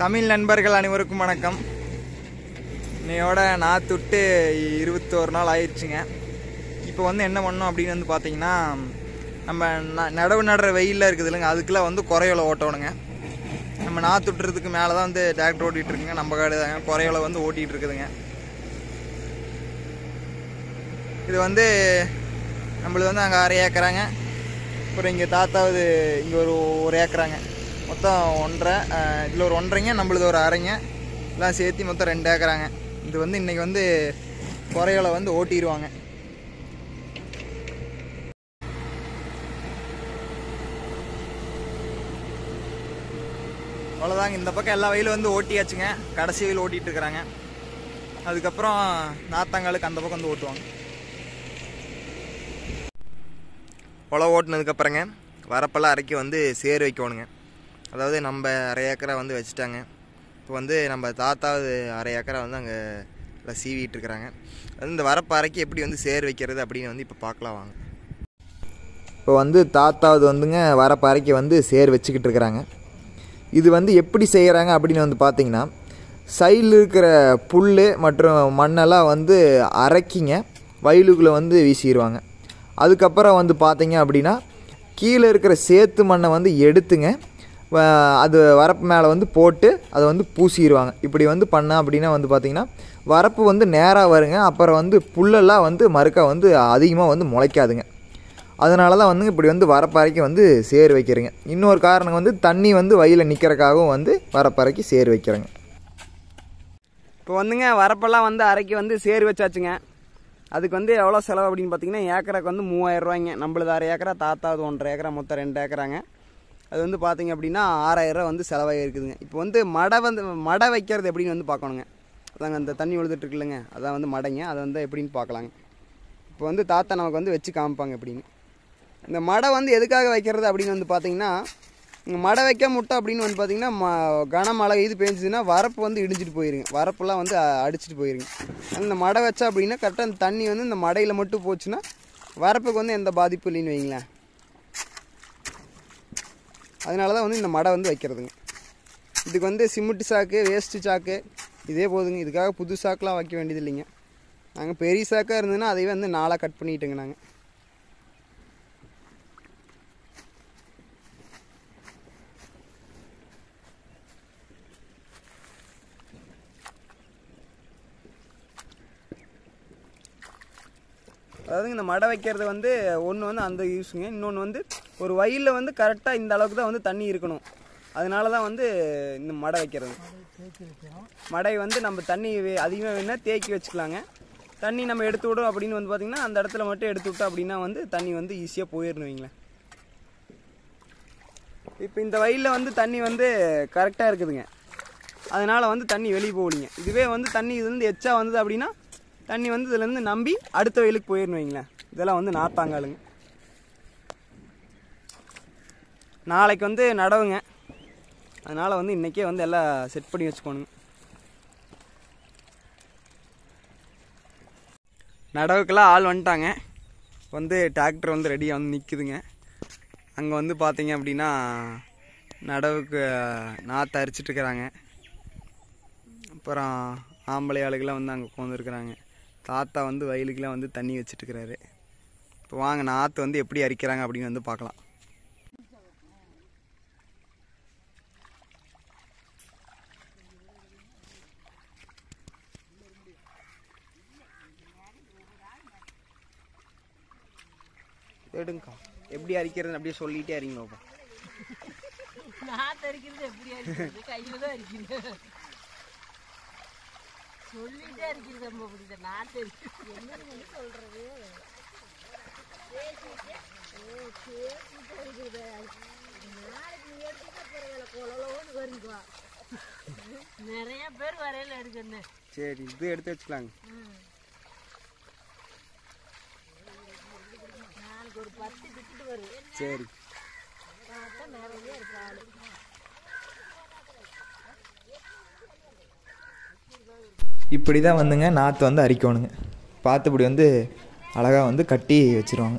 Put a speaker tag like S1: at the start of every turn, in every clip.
S1: தமிழ் நண்பர்கள் அனைவருக்கும் வணக்கம் இன்னையோட நாத்துட்டு இருபத்தோரு நாள் ஆயிடுச்சுங்க இப்போ வந்து என்ன பண்ணோம் அப்படின்னு வந்து பார்த்தீங்கன்னா நம்ம ந- நடவு நடுற வெயிலில் இருக்குது இல்லைங்க அதுக்கெல்லாம் வந்து குறையோல ஓட்டணுங்க நம்ம நாத்துட்டுறதுக்கு மேலே தான் வந்து டிராக்டர் ஓட்டிகிட்டு இருக்குங்க நம்ம காடு தாங்க குறையோல வந்து ஓட்டிகிட்டு இருக்குதுங்க இது வந்து நம்மளுது வந்து அங்கே அரை ஏக்கராங்க அப்புறம் இங்கே தாத்தாவது இங்கே ஒரு ஒரு ஏக்கராங்க மொத்தம் ஒன்றரை இதில் ஒரு ஒன்றரைங்க நம்மளுது ஒரு அரைங்க எல்லாம் சேர்த்து மொத்தம் ரெண்டு ஏக்கராங்க இது வந்து இன்றைக்கி வந்து குறைகளை வந்து ஓட்டிடுவாங்க அவ்வளோதாங்க இந்த பக்கம் எல்லா வயலும் வந்து ஓட்டியாச்சுங்க கடைசி வயல் ஓட்டிகிட்டு இருக்கிறாங்க அதுக்கப்புறம் நாத்தாங்காலுக்கு அந்த பக்கம் வந்து ஓட்டுவாங்க உழவு ஓட்டுனதுக்கப்புறங்க வரப்பெல்லாம் அரைக்கி வந்து சேர் வைக்கணுங்க அதாவது நம்ம அரை ஏக்கரை வந்து வச்சுட்டாங்க இப்போ வந்து நம்ம தாத்தாவது அரை ஏக்கரை வந்து அங்கே எல்லாம் சீவிட்டு இருக்கிறாங்க அது இந்த வரப்பு அரைக்கி எப்படி வந்து சேர் வைக்கிறது அப்படின்னு வந்து இப்போ பார்க்கலாம் வாங்க இப்போ வந்து தாத்தாவது வந்துங்க வரப்பு அரைக்கி வந்து சேர் வச்சுக்கிட்டு இருக்கிறாங்க இது வந்து எப்படி செய்கிறாங்க அப்படின்னு வந்து பார்த்தீங்கன்னா சைடில் இருக்கிற புல் மற்றும் மண்ணெல்லாம் வந்து அரைக்கிங்க வயலுக்குள்ளே வந்து வீசிடுவாங்க அதுக்கப்புறம் வந்து பார்த்தீங்க அப்படின்னா கீழே இருக்கிற சேத்து மண்ணை வந்து எடுத்துங்க வ- அது வரப்பு மேலே வந்து போட்டு அதை வந்து பூசிடுவாங்க இப்படி வந்து பண்ண அப்படின்னா வந்து பார்த்திங்கன்னா வரப்பு வந்து நேராக வருங்க அப்புறம் வந்து புல்லெல்லாம் வந்து மறுக்க வந்து அதிகமாக வந்து முளைக்காதுங்க அதனால தான் வந்து இப்படி வந்து வரப்பறைக்கு வந்து சேர் வைக்கிறேங்க இன்னொரு காரணம் வந்து தண்ணி வந்து வயலில் நிற்கிறக்காகவும் வந்து வரப்பறைக்கு சேர் வைக்கிறேங்க
S2: இப்போ வந்துங்க வரப்பெல்லாம் வந்து அரைக்கு வந்து சேர் வச்சாச்சுங்க அதுக்கு வந்து எவ்வளோ செலவு அப்படின்னு பார்த்தீங்கன்னா ஏக்கராக்கு வந்து மூவாயிரம் ரூபாய்ங்க நம்மளது அரை ஏக்கரா தாத்தாவது ஒன்றரை ஏக்கரா மொத்தம் ரெண்டு ஏக்கராங்க அது வந்து பார்த்தீங்க அப்படின்னா ஆறாயிரம் ரூபா வந்து செலவாகி இருக்குதுங்க இப்போ வந்து மடை வந்து மடை வைக்கிறது எப்படின்னு வந்து பார்க்கணுங்க அதாங்க அந்த தண்ணி விழுதுட்டு இருக்குல்லங்க அதான் வந்து மடைங்க அதை வந்து எப்படின்னு பார்க்கலாங்க இப்போ வந்து தாத்தா நமக்கு வந்து வச்சு காமிப்பாங்க எப்படின்னு இந்த மடை வந்து எதுக்காக வைக்கிறது அப்படின்னு வந்து பார்த்தீங்கன்னா இங்க மடை வைக்க முட்டை அப்படின்னு வந்து பார்த்தீங்கன்னா ம கனமழை இது பெஞ்சுதுன்னா வரப்பு வந்து இடிஞ்சிட்டு போயிருங்க வரப்புலாம் வந்து அ- அடிச்சிட்டு போயிருங்க அந்த மடை வச்சா அப்படின்னா கரெக்டாக அந்த தண்ணி வந்து இந்த மடையில் மட்டும் போச்சுன்னா வரப்புக்கு வந்து எந்த பாதிப்பும் இல்லைன்னு வைங்களேன் அதனால தான் வந்து இந்த மடை வந்து வைக்கிறதுங்க இதுக்கு வந்து சிமெண்ட் சாக்கு வேஸ்ட்டு சாக்கு இதே போதுங்க இதுக்காக புது சாக்குலாம் வைக்க வேண்டியது இல்லைங்க நாங்கள் பெரிய சாக்காக இருந்ததுன்னா அதையே வந்து நாளாக கட் பண்ணிட்டோங்க நாங்கள் அதாவது இந்த மடை வைக்கிறது வந்து ஒன்று வந்து அந்த யூஸுங்க இன்னொன்று வந்து ஒரு வயலில் வந்து கரெக்டாக இந்த அளவுக்கு தான் வந்து தண்ணி இருக்கணும் அதனால தான் வந்து இந்த மடை வைக்கிறது மடை வந்து நம்ம தண்ணி வே- அதிகமாக வேணா தேக்கி வச்சுக்கலாங்க தண்ணி நம்ம எடுத்து விடும் அப்படின்னு வந்து பார்த்திங்கன்னா அந்த இடத்துல மட்டும் எடுத்து விட்டோம் அப்படின்னா வந்து தண்ணி வந்து ஈஸியாக போயிடணும் வைங்களேன் இப்போ இந்த வயலில் வந்து தண்ணி வந்து கரெக்டாக இருக்குதுங்க அதனால் வந்து தண்ணி வெளியே போகலிங்க இதுவே வந்து தண்ணி இதுலேருந்து எச்சா வந்தது அப்படின்னா தண்ணி வந்து இதுலேருந்து நம்பி அடுத்த வயலுக்கு போயிடணும் வைங்களேன் இதெல்லாம் வந்து நாத்தாங்காலுங்க நாளைக்கு வந்து நடவுங்க அதனால் வந்து இன்றைக்கே வந்து எல்லாம் செட் பண்ணி வச்சுக்கோணுங்க நடவுக்கெல்லாம் ஆள் வந்துட்டாங்க வந்து டிராக்டர் வந்து ரெடியாக வந்து நிற்குதுங்க அங்கே வந்து பார்த்தீங்க அப்படின்னா நடவுக்கு நாற்று அரிச்சிட்டு இருக்கிறாங்க அப்புறம் ஆம்பளை ஆளுகள்லாம் வந்து அங்கே உட்காந்துருக்குறாங்க தாத்தா வந்து வயலுக்கெல்லாம் வந்து தண்ணி வச்சுட்டு இருக்கிறாரு இப்போ வாங்க நாற்று வந்து எப்படி அரிக்கிறாங்க அப்படின்னு வந்து பார்க்கலாம் எடுங்கக்கா எப்படி அரிக்கிறதுன்னு அப்படியே சொல்லிட்டே அறிங்க பாப்போம்
S3: நாத்து அரிக்கிறது எப்படி அரிக்கிறது கையில தான் அரிக்கிறது சொல்லிட்டே அரிக்கிறது ரொம்ப பிடிக்கும் நாத்து அரிக்கிறது என்ன சொல்றது பேசிட்டு, ஓ, பேசிட்டு அரிக்கிறது. நாளைக்கு நீ எடுத்துட்டா பரவாயில்ல, கொலலோன்னு வருங்கோ. நிறைய பேர் வரையில எடுக்கணும்
S2: சரி இது எடுத்து வச்சுக்கலாங்க
S3: நாளைக்கு ஒரு பத்து விட்டுட்டு வரும்
S2: சரி
S3: பார்த்தா நிறைய இருக்கு ஆளு
S1: இப்படி தான் வந்துங்க நாற்று வந்து அரிக்கணுங்க பார்த்து இப்படி வந்து அழகாக வந்து கட்டி வச்சிருவாங்க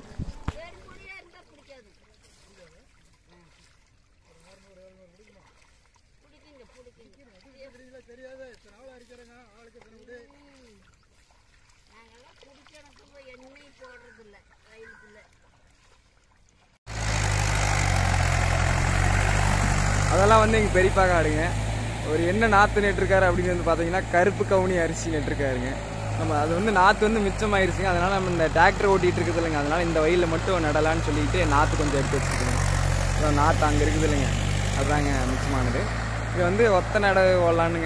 S3: நாங்கெல்லாம் குடிக்கணக்கு போய் எண்ணெய் போடுறதில்ல வயலுக்குள்ள
S2: அதெல்லாம் வந்து எங்கள் பெரியப்பா காடுங்க ஒரு என்ன நாற்று நட்டுருக்காரு அப்படின்னு வந்து பார்த்தீங்கன்னா கருப்பு கவுனி அரிசி நட்டுருக்காருங்க நம்ம அது வந்து நாற்று வந்து மிச்சமாயிருச்சுங்க அதனால் நம்ம இந்த டிராக்டர் ஓட்டிகிட்டு இருக்குது இல்லைங்க அதனால் இந்த வயலில் மட்டும் நடலான்னு சொல்லிட்டு நாற்று கொஞ்சம் எடுத்து வச்சுருக்கோங்க அதான் நாற்று அங்கே இருக்குது இல்லைங்க அதுதாங்க மிச்சமானது இது வந்து ஒத்த நட ஓடலானுங்க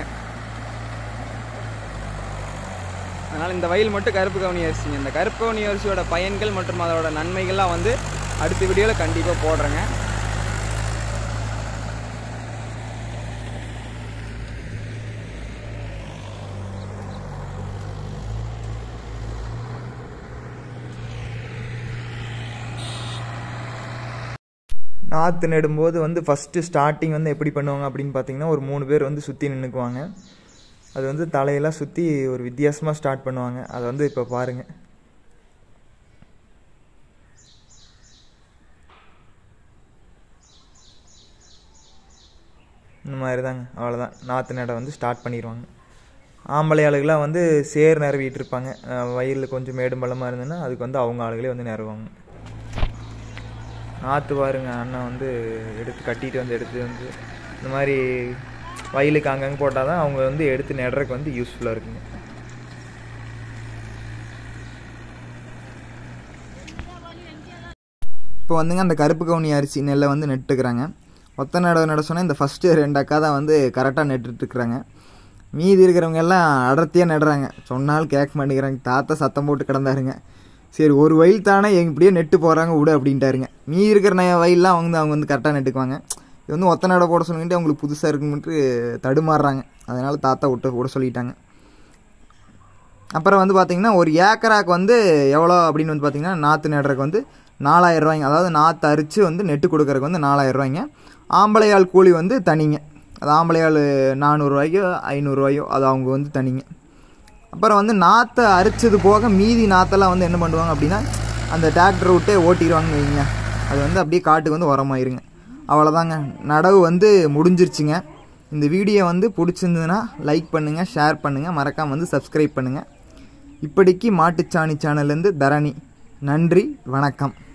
S2: அதனால் இந்த வயல் மட்டும் கருப்பு கவுனி அரிசிங்க இந்த கருப்பு கவுனி அரிசியோட பயன்கள் மற்றும் அதோட நன்மைகள்லாம் வந்து அடுத்த வீடியோவில் கண்டிப்பாக போடுறேங்க
S1: நாற்று நடும்போது வந்து ஃபஸ்ட்டு ஸ்டார்டிங் வந்து எப்படி பண்ணுவாங்க அப்படின்னு பார்த்தீங்கன்னா ஒரு மூணு பேர் வந்து சுற்றி நின்றுக்குவாங்க அது வந்து தலையெல்லாம் சுற்றி ஒரு வித்தியாசமாக ஸ்டார்ட் பண்ணுவாங்க அதை வந்து இப்போ பாருங்கள் இந்த மாதிரி தாங்க அவ்வளோதான் நாற்று நட வந்து ஸ்டார்ட் பண்ணிடுவாங்க ஆம்பளை ஆளுகளாம் வந்து சேர் நிறவிட்டு இருப்பாங்க அஹ் வயலில் கொஞ்சம் மேடும் பள்ளமாக இருந்ததுன்னா அதுக்கு வந்து அவங்க ஆளுகளே வந்து நிறவாங்க நாற்று பாருங்க அண்ணன் வந்து எடுத்து கட்டிட்டு வந்து எடுத்து வந்து இந்த மாதிரி வயலுக்கு அங்கங்கே போட்டால் தான் அவங்க வந்து எடுத்து நடுறதுக்கு வந்து யூஸ்ஃபுல்லாக இருக்குங்க இப்போ வந்துங்க அந்த கருப்பு கவுனி அரிசி நெல்லை வந்து நட்டுக்கிறாங்க ஒத்த நட நட சொன்னால் இந்த ஃபஸ்ட்டு ரெண்டு அக்கா தான் வந்து கரெக்டாக நட்டுட்ருக்குறாங்க மீதி இருக்கிறவங்க எல்லாம் அடர்த்தியாக நடுறாங்க சொன்னாலும் கேட்க மாட்டேங்கிறாங்க தாத்தா சத்தம் போட்டு கிடந்தாருங்க சரி ஒரு வயல் தானே எங்க இப்படியே நெட்டு போகிறாங்க விடு அப்படின்ட்டாருங்க மீதி இருக்கிற ந- வயல்லாம் அவங்க அவங்க வந்து கரெக்டாக நட்டுக்குவாங்க இது வந்து ஒத்த நட போட சொல்லிட்டு அவங்களுக்கு புதுசாக இருக்குன்ட்டு தடுமாறுறாங்க அதனால் தாத்தா விட்டு விட சொல்லிட்டாங்க அப்புறம் வந்து பார்த்தீங்கன்னா ஒரு ஏக்கராக்கு வந்து எவ்வளோ அப்படின்னு வந்து பார்த்தீங்கன்னா நாற்று நடுறதுக்கு வந்து நாலாயிரம் ரூபாய்ங்க அதாவது நாற்று அரிச்சு வந்து நெட்டு கொடுக்கறதுக்கு வந்து நாலாயிரம் ரூபாய்ங்க ஆம்பளையாள் கூலி வந்து தனிங்க அது ஆம்பளையாள் நானூறுரூவாய்க்கோ ஐநூறுரூவாயோ அது அவங்க வந்து தனிங்க அப்புறம் வந்து நாற்றை அரிச்சது போக மீதி நாற்றெல்லாம் வந்து என்ன பண்ணுவாங்க அப்படின்னா அந்த டிராக்டர் விட்டே ஓட்டிடுவாங்கன்னு வைங்க அது வந்து அப்படியே காட்டுக்கு வந்து உரமாயிருங்க அவ்வளோதாங்க நடவு வந்து முடிஞ்சிருச்சுங்க இந்த வீடியோ வந்து பிடிச்சிருந்ததுன்னா லைக் பண்ணுங்கள் ஷேர் பண்ணுங்கள் மறக்காமல் வந்து சப்ஸ்கிரைப் பண்ணுங்கள் இப்படிக்கு மாட்டுச்சாணி சேனல்லேருந்து தரணி நன்றி வணக்கம்